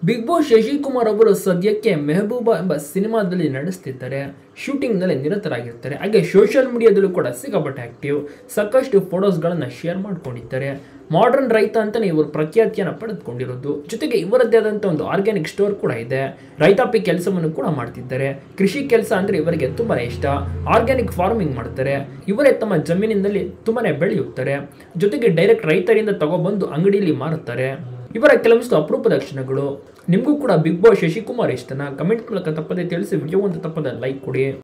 big boss Shashikumar ಅವರು ಸದ್ಯಕ್ಕೆ ಮೆಹಬೂಬಾ ಎಂಬ ಸಿನಿಮಾದಲ್ಲಿ ನಡೆಸ್ತಿದ್ದಾರೆ ಶೂಟಿಂಗ್ನಲ್ಲಿ ನಿರತರಾಗಿರ್ತಾರೆ ಹಾಗೆ ಸೋಷಿಯಲ್ ಮೀಡಿಯಾದಲ್ಲೂ ಕೂಡ ಸಿಕ್ಕಾಪಟ್ಟೆ ಆಕ್ಟಿವ್ ಸಾಕಷ್ಟು ಫೋಟೋಸ್ಗಳನ್ನು ಶೇರ್ ಮಾಡ್ಕೊಂಡಿದ್ದಾರೆ ಮಾಡರ್ನ್ ರೈತ ಅಂತಲೇ ಇವರು ಪ್ರಖ್ಯಾತಿಯನ್ನು ಪಡೆದುಕೊಂಡಿರೋದು ಜೊತೆಗೆ ಇವರದ್ದೇ ಆದಂಥ ಒಂದು ಆರ್ಗ್ಯಾನಿಕ್ ಸ್ಟೋರ್ ಕೂಡ ಇದೆ ರೈತಾಪಿ ಕೆಲಸವನ್ನು ಕೂಡ ಮಾಡ್ತಿದ್ದಾರೆ ಕೃಷಿ ಕೆಲಸ ಅಂದರೆ ಇವರಿಗೆ ತುಂಬಾ ಇಷ್ಟ ಆರ್ಗ್ಯಾನಿಕ್ ಫಾರ್ಮಿಂಗ್ ಮಾಡ್ತಾರೆ ಇವರೇ ತಮ್ಮ ಜಮೀನಿನಲ್ಲಿ ತುಂಬಾನೇ ಬೆಳೆಯುತ್ತಾರೆ ಜೊತೆಗೆ ಡೈರೆಕ್ಟ್ ರೈತರಿಂದ ತಗೊಬಂದು ಅಂಗಡಿಯಲ್ಲಿ ಮಾರುತ್ತಾರೆ ಇವರ ಕೆಲವೊಂದಿಷ್ಟು ಅಪರೂಪದ ಲಕ್ಷಣಗಳು ನಿಮಗೂ ಕೂಡ ಬಿಗ್ ಬಾಸ್ ಶಶಿಕುಮಾರ್ ಇಷ್ಟನ ಕಮೆಂಟ್ ಮೂಲಕ ತಪ್ಪದೆ ತಿಳಿಸಿ ವಿಡಿಯೋ ಒಂದು ತಪ್ಪದೆ ಲೈಕ್ ಕೊಡಿ